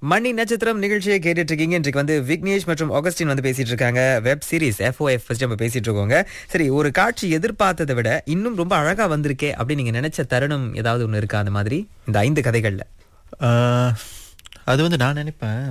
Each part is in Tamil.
மணி நட்சத்திரம் நிகழ்ச்சியை கேட்டுட்டு இருக்கீங்க இன்றைக்கு வந்து விக்னேஷ் மற்றும் ஆகஸ்டின் வந்து பேசிட்டு இருக்காங்க வெப் சீரிஸ் எஃப்ஓஎஃப் ஃபர்ஸ்ட் நம்ம பேசிட்டு இருக்கோங்க சரி ஒரு காட்சி எதிர்பார்த்ததை விட இன்னும் ரொம்ப அழகா வந்திருக்கே அப்படின்னு நீங்க நினைச்ச தருணம் ஏதாவது ஒண்ணு இருக்கா அந்த மாதிரி இந்த ஐந்து கதைகள்ல ஆஹ், அது வந்து நான் நினைப்பேன்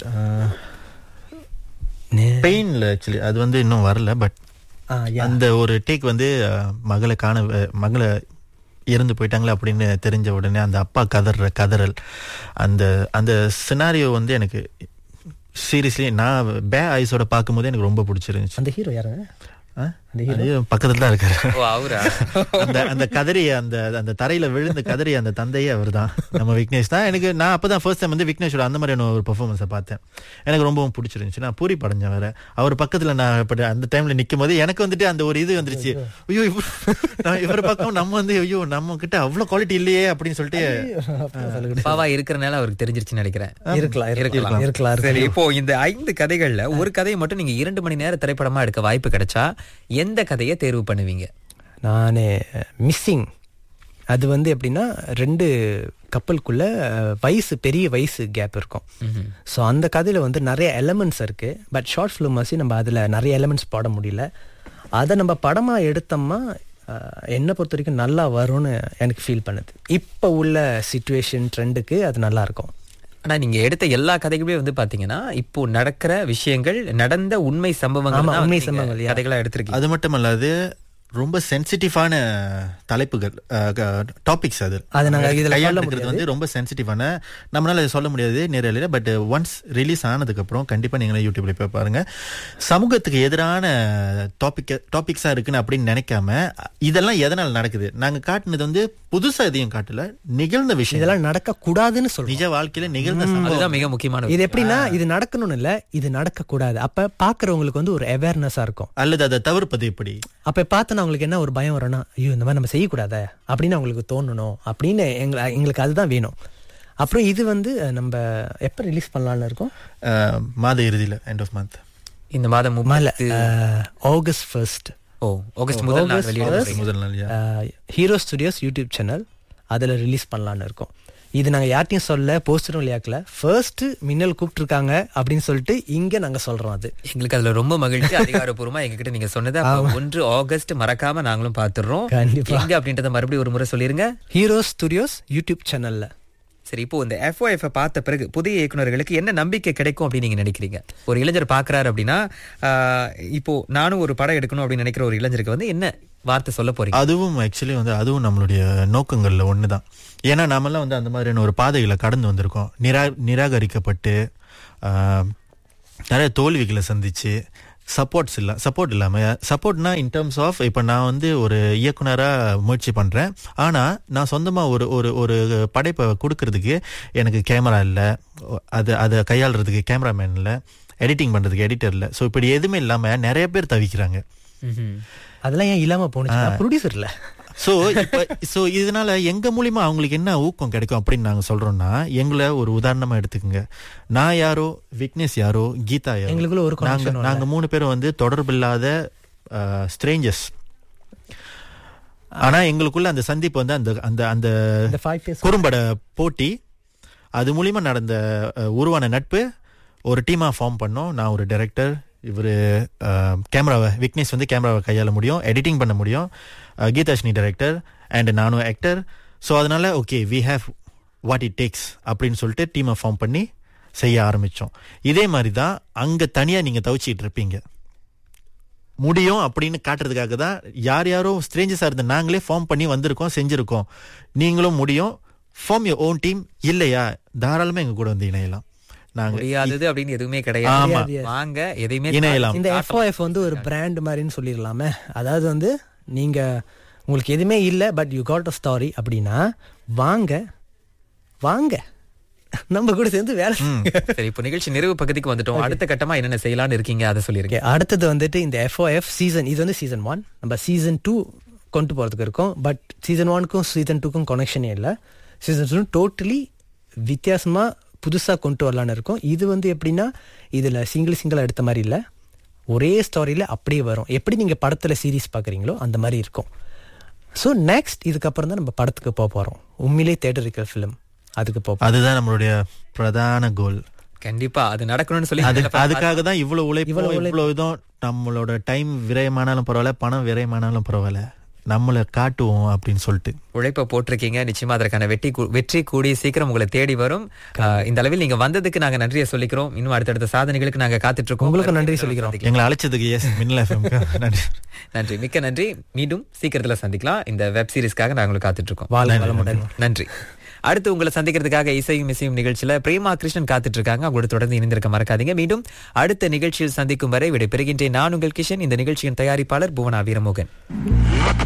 பெயின்ல ஆக்சுவலி அது வந்து இன்னும் வரல பட் ஆ, yeah. அந்த ஒரு டேக் வந்து ஆஹ், மகளை காண அஹ், மகளை இறந்து போயிட்டாங்களே அப்படின்னு தெரிஞ்ச உடனே அந்த அப்பா கதற கதறல் அந்த அந்த சினாரியோ வந்து எனக்கு சீரியஸ்லி நான் பே ஐஸோட பார்க்கும்போது எனக்கு ரொம்ப பிடிச்சிருந்துச்சு அந்த ஹீரோ யாரு ஆ? அது பக்கத்துல தான் இருக்காரு ஓ அவரா அந்த அந்த கதறிய அந்த அந்த தரையில விழுந்த கதறிய அந்த தந்தையே அவர்தான் நம்ம விக்னேஷ் தான் எனக்கு நான் அப்பதான் ஃபர்ஸ்ட் டைம் வந்து விக்னேஷோட அந்த மாதிரியான ஒரு பெர்ஃபார்மன்ஸை பார்த்தேன் எனக்கு ரொம்பவும் பிடிச்சிருந்துச்சு நான் பூரி படைஞ்சேன் வேற அவர் பக்கத்துல நான் இப்ப அந்த டைம்ல நிக்கும் போது எனக்கு வந்துட்டு அந்த ஒரு இது வந்துருச்சு ஐயோ இவர் நான் இவரை பார்க்கவும் நம்ம வந்து ஐயோ நம்ம கிட்ட அவ்வளவு குவாலிட்டி இல்லையே அப்படின்னு சொல்லிட்டு அப்பாவா இருக்கிறனால அவருக்கு தெரிஞ்சிருச்சுன்னு நினைக்கிறேன் இருக்கலாம் இருக்கலாம் இருக்கலாம் சரி இப்போ இந்த ஐந்து கதைகள்ல ஒரு கதையை மட்டும் நீங்க இரண்டு மணி நேர திரைப்படமா எடுக்க வாய்ப்பு கிடைச்சா எந்த கதையை தேர்வு பண்ணுவீங்க நான் மிஸ்ஸிங் அது வந்து எப்படின்னா ரெண்டு கப்பலுக்குள்ள அஹ், வயசு பெரிய வயசு கேப் இருக்கும் ஸோ அந்த கதையில வந்து நிறைய எலமெண்ட்ஸ் இருக்கு பட் ஷார்ட் ஃபிலிம் மாதிரி நம்ம அதில் நிறைய எலமெண்ட்ஸ் போட முடியல அதை நம்ம படமாக எடுத்தோம்னா அஹ், என்னை பொறுத்த வரைக்கும் நல்லா வரும்னு எனக்கு ஃபீல் பண்ணுது இப்போ உள்ள சுச்சுவேஷன் ட்ரெண்டுக்கு அது நல்லா இருக்கும் ஆனா நீங்க எடுத்த எல்லா கதைகளுமே வந்து பாத்தீங்கன்னா இப்போ நடக்கிற விஷயங்கள் நடந்த உண்மை சம்பவங்கள் ஆமா, தான் உண்மை வந்து நீங்க சம்பவங்கள், yeah. கதைகளா எடுத்திருக்கீங்க அது மட்டும் அல்லாது ரொம்ப சென்சிட்டிவான தலைப்புகள் டாபிக்ஸ் அது அது நாங்க இதுல சொல்ல கையாளுறது வந்து ரொம்ப சென்சிட்டிவான நம்மளால அதை சொல்ல முடியாது நேரில் பட் ஒன்ஸ் ரிலீஸ் ஆனதுக்கு அப்புறம் கண்டிப்பா நீங்க யூடியூப்ல போய் பாருங்க சமூகத்துக்கு எதிரான டாபிக் டாபிக்ஸா இருக்குன்னு அப்படின்னு நினைக்காம இதெல்லாம் எதனால நடக்குது நாங்க காட்டுனது வந்து புதுசா எதையும் காட்டல நிகழ்ந்த விஷயம் இதெல்லாம் நடக்க கூடாதுன்னு சொல்றோம் நிஜ வாழ்க்கையில நிகழ்ந்த சம்பவம் அதுதான் மிக முக்கியமான இது எப்படின்னா இது நடக்கணும்னு இல்ல இது நடக்க கூடாது அப்ப பாக்குறவங்களுக்கு வந்து ஒரு அவேர்னஸா இருக்கும் அல்லது அதை தவிர்ப்பது எப்படி அப்ப பார்த்தோன்னா அவங்களுக்கு என்ன ஒரு பயம் வரும்னா ஐயோ இந்த மாதிரி நம்ம செய்யக்கூடாத அப்படின்னு அவங்களுக்கு தோணணும் அப்படின்னு எங்க எங்களுக்கு அதுதான் வேணும் அப்புறம் இது வந்து அஹ், நம்ம எப்ப ரிலீஸ் பண்ணலாம்னு இருக்கோம் அஹ், மாத இறுதியில எண்ட் ஆஃப் மந்த் இந்த மாதம் மேல முப்பத்து ஆகஸ்ட் ஃபர்ஸ்ட் ஓ ஆகஸ்ட் முதல் நாள் வெளியிட போறீங்க. முதல் நாள் yeah. Hero studios YouTube channel அதில் ரிலீஸ் பண்ணலான்னு இருக்கோம் இது நாங்கள் யார்ட்டையும் சொல்ல போஸ்டரும் விளையாக்கல ஃபர்ஸ்ட் மின்னல் கூப்பிட்டுருக்காங்க அப்படின்னு சொல்லிட்டு இங்கே நாங்கள் சொல்கிறோம் அது எங்களுக்கு அதுல ரொம்ப மகிழ்ச்சி அதிகாரப்பூர்வமா எங்ககிட்ட நீங்க சொன்னது அப்ப ஒன்று ஆகஸ்ட் மறக்காம நாங்களும் பாத்துறோம் கண்டிப்பா. எங்க அப்படின்றத மறுபடியும் ஒரு முறை சொல்லிருங்க ஹீரோ ஸ்டுடியோஸ் யூடியூப் சேனலில் சரி இப்போ இந்த எஃப்ஓஎஃப் பார்த்த பிறகு புதிய இயக்குனர்களுக்கு என்ன நம்பிக்கை கிடைக்கும் அப்படின்னு நீங்க நினைக்கிறீங்க ஒரு இளைஞர் பாக்குறாரு அப்படின்னா ஆஹ், இப்போ நானும் ஒரு படம் எடுக்கணும் அப்படின்னு நினைக்கிற ஒரு இளைஞருக்கு வந்து என்ன வார்த்தை சொல்ல போறீங்க அதுவும் ஆக்சுவலி வந்து அதுவும் நம்மளுடைய நோக்கங்கள்ல ஒண்ணுதான் ஏன்னா நாமெல்லாம் வந்து அந்த மாதிரியான ஒரு பாதைகளை கடந்து வந்திருக்கோம் நிரா நிராகரிக்கப்பட்டு ஆஹ், நிறைய தோல்விகளை சந்திச்சு சப்போர்ட்ஸ் இல்ல சப்போர்ட் இல்லாம சப்போர்ட்னா இன் டர்ம்ஸ் ஆஃப் இப்போ நான் வந்து ஒரு இயக்குனரா முயற்சி பண்றேன் ஆனா நான் சொந்தமா ஒரு ஒரு ஒரு படைப்பை கொடுக்கறதுக்கு எனக்கு கேமரா இல்ல அது அதை கையாளுறதுக்கு கேமராமேன் இல்ல எடிட்டிங் பண்றதுக்கு எடிட்டர் இல்ல ஸோ இப்படி எதுவுமே இல்லாம நிறைய பேர் தவிக்கிறாங்க ம்ஹும். அதெல்லாம் ஏன் இல்லாமல் போணுச்சு ப்ரொடியூசர் இல்லை சோ இப்ப சோ இதனால எங்க மூலியமா அவங்களுக்கு என்ன ஊக்கம் கிடைக்கும் அப்படின்னு நாங்க சொல்றோம்னா எங்களை ஒரு உதாரணமா எடுத்துக்கோங்க நான் யாரோ விக்னேஷ் யாரோ கீதா யாரோ எங்களுக்குள்ள ஒரு நாங்க connection நாங்க மூணு பேரும் வந்து தொடர்பில்லாத ஸ்ட்ரேஞ்சர்ஸ் ஆனா எங்களுக்குள்ள அந்த சந்திப்பு வந்து அந்த அந்த அந்த இந்த ஃபைவ் இயர்ஸ் குறும்பட போட்டி அது மூலியமா நடந்த அஹ், உருவான நட்பு ஒரு டீமா ஃபார்ம் பண்ணோம் நான் ஒரு டைரக்டர் இவர் கேமராவை விக்னேஷ் வந்து கேமராவை கையாள முடியும் எடிட்டிங் பண்ண முடியும் அஹ், கீதாஷ்னி டைரக்டர் அண்ட் நானும் ஆக்டர் ஸோ அதனால okay we have what it takes அப்படின்னு சொல்லிட்டு டீமை ஃபார்ம் பண்ணி செய்ய ஆரம்பிச்சோம் இதே மாதிரி தான் அங்க தனியா நீங்க தவிச்சிட்டு இருப்பீங்க முடியும் அப்படின்னு காட்டுறதுக்காக தான் யார் யாரோ ஸ்ட்ரேஞ்சஸாக இருந்த நாங்களே ஃபார்ம் பண்ணி வந்திருக்கோம் செஞ்சிருக்கோம் நீங்களும் முடியும் ஃபார்ம் யோர் ஓன் டீம் இல்லையா தாராளமா எங்க கூட வந்து இணையலாம் நாங்க முடியாதது அப்படின்னு எதுவுமே ஆமா. கிடையாது வாங்க எதையுமே இணையலாம். இந்த எஃப்ஓஎஃப் வந்து ஒரு பிராண்ட் மாதிரின்னு சொல்லிடலாமே அதாவது வந்து நீங்க உங்களுக்கு எதுவுமே இல்லை but you got a story அப்படின்னா வாங்க வாங்க நம்ம கூட சேர்ந்து வேலை செய்யுங்க. சரி இப்போ நிகழ்ச்சி நிறைவு பகுதிக்கு வந்துட்டோம் அடுத்த கட்டமா என்னென்ன செய்யலாம்னு இருக்கீங்க அதை சொல்லிருக்கேன் Okay, அடுத்தது வந்துட்டு இந்த எஃப்ஓஎஃப் சீசன் இது வந்து சீசன் ஒன் நம்ம சீசன் டூ கொண்டு போகிறதுக்கு இருக்கோம் பட் சீசன் ஒனுக்கும் சீசன் டூக்கும் கனெக்ஷனே இல்லை சீசன் டூ டோட்டலி வித்தியாசமாக புதுசாக கொண்டு வரலான்னு இருக்கோம் இது வந்து எப்படின்னா இதில் சிங்கிள் சிங்கிளாக எடுத்த மாதிரி இல்லை ஒரே ஸ்டோரியில் அப்படியே வரும் எப்படி நீங்கள் படத்தில் சீரிஸ் பார்க்குறீங்களோ அந்த மாதிரி இருக்கும் ஸோ நெக்ஸ்ட் இதுக்கப்புறம் தான் நம்ம படத்துக்கு போக போகிறோம் உண்மையிலே தேட்டர் இருக்கிற ஃபிலிம் அதுக்கு போப்போம் அதுதான் நம்மளுடைய பிரதான கோல் கண்டிப்பா அது நடக்கணும்னு சொல்லி அது நல்ல அதுக்காக தான் இவ்வளவு உழைப்பு இவ்வளவு இவ்வளவு இதுவும் நம்மளோட டைம் விரயமானாலும் பரவாயில்ல பணம் விரயமானாலும் பரவாயில்ல நம்மளை காட்டுவோம் அப்படின்னு சொல்லிட்டு உழைப்ப போட்டிருக்கீங்க நிச்சயமா அதற்கான வெற்றி கூ- வெற்றி கூடிய சீக்கிரம் உங்களை தேடி வரும் ஆஹ் இந்த அளவில் நீங்க வந்ததுக்கு நாங்க நன்றியை சொல்லிக்கிறோம் இன்னும் அடுத்தடுத்த சாதனைகளுக்கு நாங்க காத்துட்டு இருக்கோம் உங்களுக்கு நன்றி சொல்லிக்கிறோம். எங்களை அழைச்சதுக்கு எஸ் மின்னல் எஃப்எம்க்கு நன்றி நன்றி மிக்க நன்றி மீண்டும் சீக்கிரத்துல சந்திக்கலாம் இந்த வெப் சீரிஸ்க்காக நாங்களும் காத்துட்டு இருக்கோம் வாழ்க வளமுடன் நன்றி அடுத்து உங்களை சந்திக்கிறதுக்காக இசையும் இசையும் நிகழ்ச்சியில பிரேமா கிருஷ்ணன் காத்துட்டு இருக்காங்க அவங்களோட தொடர்ந்து இணைந்திருக்க மறக்காதீங்க மீண்டும் அடுத்த நிகழ்ச்சியில் சந்திக்கும் வரை விடை பெறுகின்றேன் நான் உங்கள் கிஷன் இந்த நிகழ்ச்சியின் தயாரிப்பாளர் புவனா வீரமோகன்